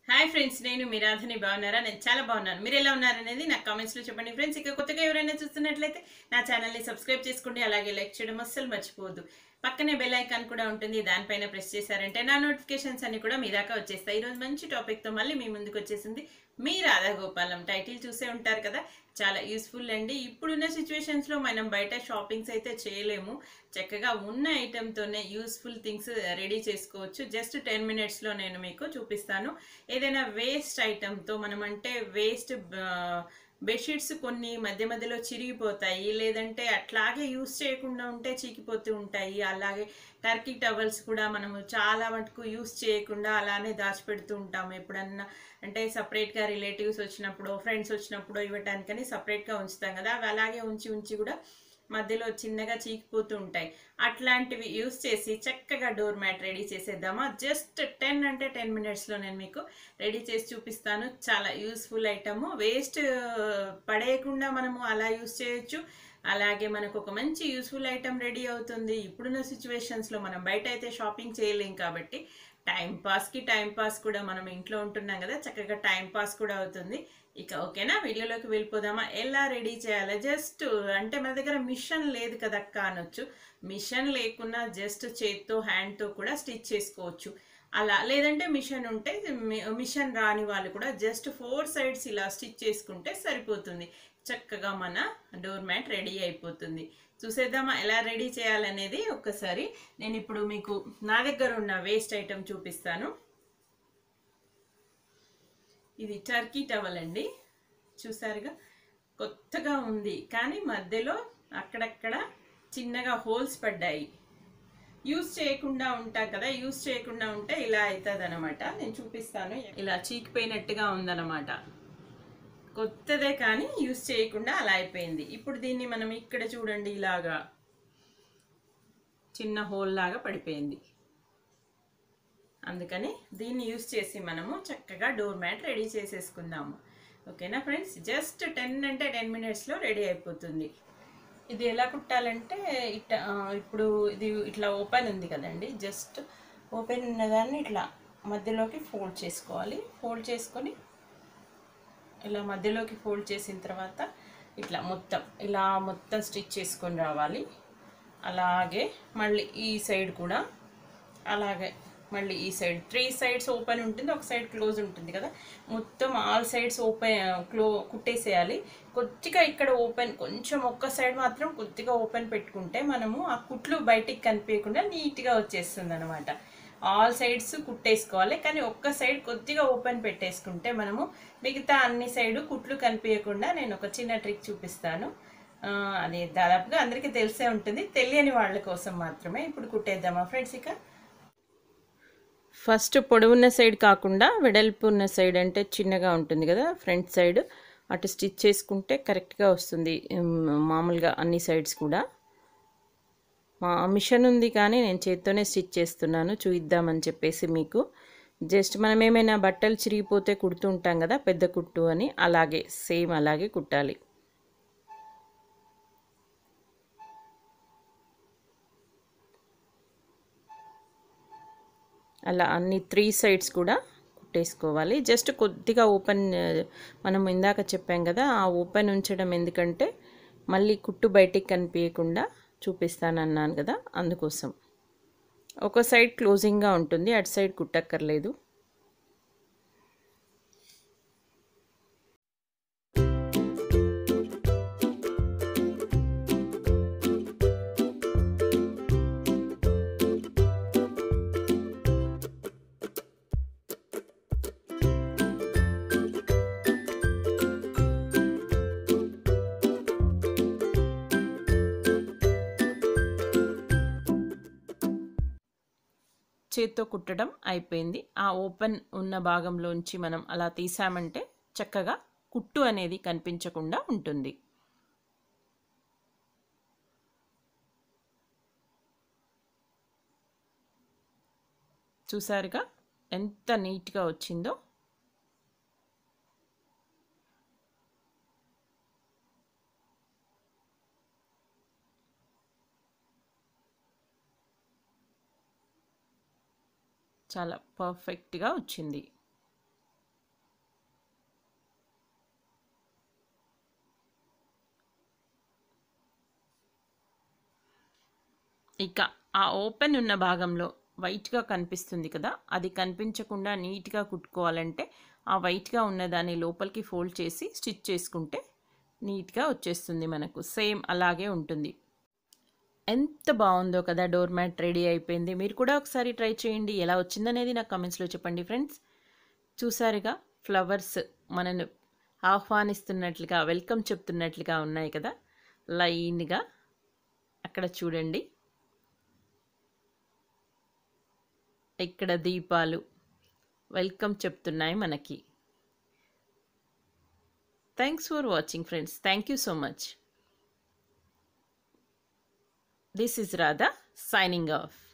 Hi friends నేను మీ రాధని బాగున్నారా నేను చాలా బాగున్నాను మీరు ఎలా ఉన్నారనేది నాకు కామెంట్స్లో చెప్పండి ఫ్రెండ్స్ ఇక కొత్తగా ఎవరైనా చూస్తున్నట్లయితే నా ఛానల్ని సబ్స్క్రైబ్ చేసుకోండి అలాగే లైక్ చేయడం అస్సలు మర్చిపోవద్దు పక్కనే బెల్ ఐకాన్ కూడా ఉంటుంది దానిపైన ప్రెస్ చేశారంటే నా నోటిఫికేషన్స్ అన్ని కూడా మీ దాకా వచ్చేస్తాయి ఈరోజు మంచి టాపిక్తో మళ్ళీ మీ ముందుకు వచ్చేసింది మీ రాధా గోపాలం టైటిల్ చూసే ఉంటారు కదా చాలా యూస్ఫుల్ అండి ఇప్పుడున్న సిచ్యువేషన్స్లో మనం బయట షాపింగ్స్ అయితే చేయలేము చక్కగా ఉన్న ఐటెంతోనే యూస్ఫుల్ థింగ్స్ రెడీ చేసుకోవచ్చు జస్ట్ టెన్ మినిట్స్లో నేను మీకు చూపిస్తాను ఏదైనా వేస్ట్ ఐటెంతో మనం అంటే వేస్ట్ బెడ్షీట్స్ కొన్ని మధ్య మధ్యలో చిరిగిపోతాయి లేదంటే అట్లాగే యూస్ చేయకుండా ఉంటే చీకిపోతూ ఉంటాయి అలాగే టర్కీ టవల్స్ కూడా మనము చాలా మటుకు యూస్ చేయకుండా అలానే దాచిపెడుతూ ఉంటాము ఎప్పుడన్నా అంటే సపరేట్గా రిలేటివ్స్ వచ్చినప్పుడు ఫ్రెండ్స్ వచ్చినప్పుడు ఇవ్వటానికని సపరేట్గా ఉంచుతాం కదా అవి అలాగే ఉంచి ఉంచి కూడా మధ్యలో చిన్నగా చీకిపోతూ ఉంటాయి అట్లాంటివి యూస్ చేసి చక్కగా డోర్ మ్యాట్ రెడీ చేసేద్దామా జస్ట్ టెన్ అంటే టెన్ మినిట్స్లో నేను మీకు రెడీ చేసి చూపిస్తాను చాలా యూస్ఫుల్ ఐటమ్ వేస్ట్ పడేయకుండా మనము అలా యూస్ చేయొచ్చు అలాగే మనకు ఒక మంచి యూస్ఫుల్ ఐటమ్ రెడీ అవుతుంది ఇప్పుడున్న సిచ్యువేషన్స్లో మనం బయట అయితే షాపింగ్ చేయలేం కాబట్టి టైం పాస్కి టైం పాస్ కూడా మనం ఇంట్లో ఉంటున్నాం కదా చక్కగా టైం పాస్ కూడా అవుతుంది ఇక ఓకేనా వీడియోలోకి వెళ్ళిపోదామా ఎలా రెడీ చేయాలి జస్ట్ అంటే మన దగ్గర మిషన్ లేదు కదా అక్క అనొచ్చు మిషన్ లేకున్నా జస్ట్ చేత్తో హ్యాండ్తో కూడా స్టిచ్ చేసుకోవచ్చు అలా లేదంటే మిషన్ ఉంటే మిషన్ రాని వాళ్ళు కూడా జస్ట్ ఫోర్ సైడ్స్ ఇలా స్టిచ్ చేసుకుంటే సరిపోతుంది చక్కగా మన డోర్ మ్యాట్ రెడీ అయిపోతుంది చూసేద్దామా ఎలా రెడీ చేయాలనేది ఒక్కసారి నేను ఇప్పుడు మీకు నా దగ్గర ఉన్న వేస్ట్ ఐటెం చూపిస్తాను ఇది టర్కీ టవల్ అండి చూసారుగా కొత్తగా ఉంది కానీ మధ్యలో అక్కడక్కడ చిన్నగా హోల్స్ పడ్డాయి యూస్ చేయకుండా ఉంటాం కదా యూస్ చేయకుండా ఉంటే ఇలా అవుతుంది అనమాట నేను చూపిస్తాను ఇలా చీకిపోయినట్టుగా ఉందన్నమాట కొత్తదే కానీ యూస్ చేయకుండా అలా అయిపోయింది ఇప్పుడు దీన్ని మనం ఇక్కడ చూడండి ఇలాగా చిన్న హోల్ లాగా పడిపోయింది అందుకని దీన్ని యూస్ చేసి మనము చక్కగా డోర్ మ్యాట్ రెడీ చేసేసుకుందాము ఓకేనా ఫ్రెండ్స్ జస్ట్ టెన్ అంటే టెన్ మినిట్స్లో రెడీ అయిపోతుంది ఇది ఎలా కుట్టాలంటే ఇట్లా ఇప్పుడు ఇది ఇట్లా ఓపెన్ ఉంది కదండి జస్ట్ ఓపెన్ ఉన్నదాన్ని ఇట్లా మధ్యలోకి ఫోల్డ్ చేసుకోవాలి ఫోల్డ్ చేసుకొని ఇలా మధ్యలోకి ఫోల్డ్ చేసిన తర్వాత ఇట్లా మొత్తం ఇలా మొత్తం స్టిచ్ చేసుకొని రావాలి అలాగే మళ్ళీ ఈ సైడ్ కూడా అలాగే మళ్ళీ ఈ సైడ్ త్రీ సైడ్స్ ఓపెన్ ఉంటుంది ఒక సైడ్ క్లోజ్ ఉంటుంది కదా మొత్తం ఆల్ సైడ్స్ ఓపెన్ క్లో కుట్టేసేయాలి కొద్దిగా ఇక్కడ ఓపెన్ కొంచెం ఒక్క సైడ్ మాత్రం కొద్దిగా ఓపెన్ పెట్టుకుంటే మనము ఆ కుట్లు బయటికి కనిపించకుండా నీట్గా వచ్చేస్తుంది అనమాట ఆల్ సైడ్స్ కుట్టేసుకోవాలి కానీ ఒక్క సైడ్ కొద్దిగా ఓపెన్ పెట్టేసుకుంటే మనము మిగతా అన్ని సైడు కుట్లు కనిపించకుండా నేను ఒక చిన్న ట్రిక్ చూపిస్తాను అది దాదాపుగా అందరికీ తెలిసే ఉంటుంది తెలియని వాళ్ళ కోసం మాత్రమే ఇప్పుడు కుట్టేద్దామా ఫ్రెండ్స్ ఇక ఫస్ట్ పొడవున్న సైడ్ కాకుండా వెడల్పు ఉన్న సైడ్ అంటే చిన్నగా ఉంటుంది కదా ఫ్రంట్ సైడ్ అటు స్టిచ్ చేసుకుంటే కరెక్ట్గా వస్తుంది మామూలుగా అన్ని సైడ్స్ కూడా మా మిషన్ ఉంది కానీ నేను చేత్తోనే స్టిచ్ చేస్తున్నాను చూయిద్దామని చెప్పేసి మీకు జస్ట్ మనం ఏమైనా బట్టలు చిరిగిపోతే కుడుతూ ఉంటాం కదా పెద్ద కుట్టు అని అలాగే సేమ్ అలాగే కుట్టాలి అలా అన్ని త్రీ సైడ్స్ కూడా కుట్టేసుకోవాలి జస్ట్ కొద్దిగా ఓపెన్ మనం ఇందాక చెప్పాం కదా ఆ ఓపెన్ ఉంచడం ఎందుకంటే మళ్ళీ కుట్టు బయటికి కనిపించకుండా చూపిస్తానన్నాను కదా అందుకోసం ఒక సైడ్ క్లోజింగ్గా ఉంటుంది అటు సైడ్ కుట్టక్కర్లేదు చేత్తో కుట్టడం అయిపోయింది ఆ ఓపెన్ ఉన్న భాగంలోంచి మనం అలా తీసామంటే చక్కగా కుట్టు అనేది కనిపించకుండా ఉంటుంది చూసారుగా ఎంత నీట్గా వచ్చిందో చాలా పర్ఫెక్ట్గా వచ్చింది ఇక ఆ ఓపెన్ ఉన్న భాగంలో వైట్గా కనిపిస్తుంది కదా అది కనిపించకుండా నీట్గా కుట్టుకోవాలంటే ఆ వైట్గా ఉన్న దాన్ని లోపలికి ఫోల్డ్ చేసి స్టిచ్ చేసుకుంటే నీట్గా వచ్చేస్తుంది మనకు సేమ్ అలాగే ఉంటుంది ఎంత బాగుందో కదా డోర్ మ్యాట్ రెడీ అయిపోయింది మీరు కూడా ఒకసారి ట్రై చేయండి ఎలా వచ్చిందనేది నాకు కమెంట్స్లో చెప్పండి ఫ్రెండ్స్ చూసారుగా ఫ్లవర్స్ మనను ఆహ్వానిస్తున్నట్లుగా వెల్కమ్ చెప్తున్నట్లుగా ఉన్నాయి కదా లైన్గా అక్కడ చూడండి ఇక్కడ దీపాలు వెల్కమ్ చెప్తున్నాయి మనకి thanks for watching friends thank you so much This is Radha signing off.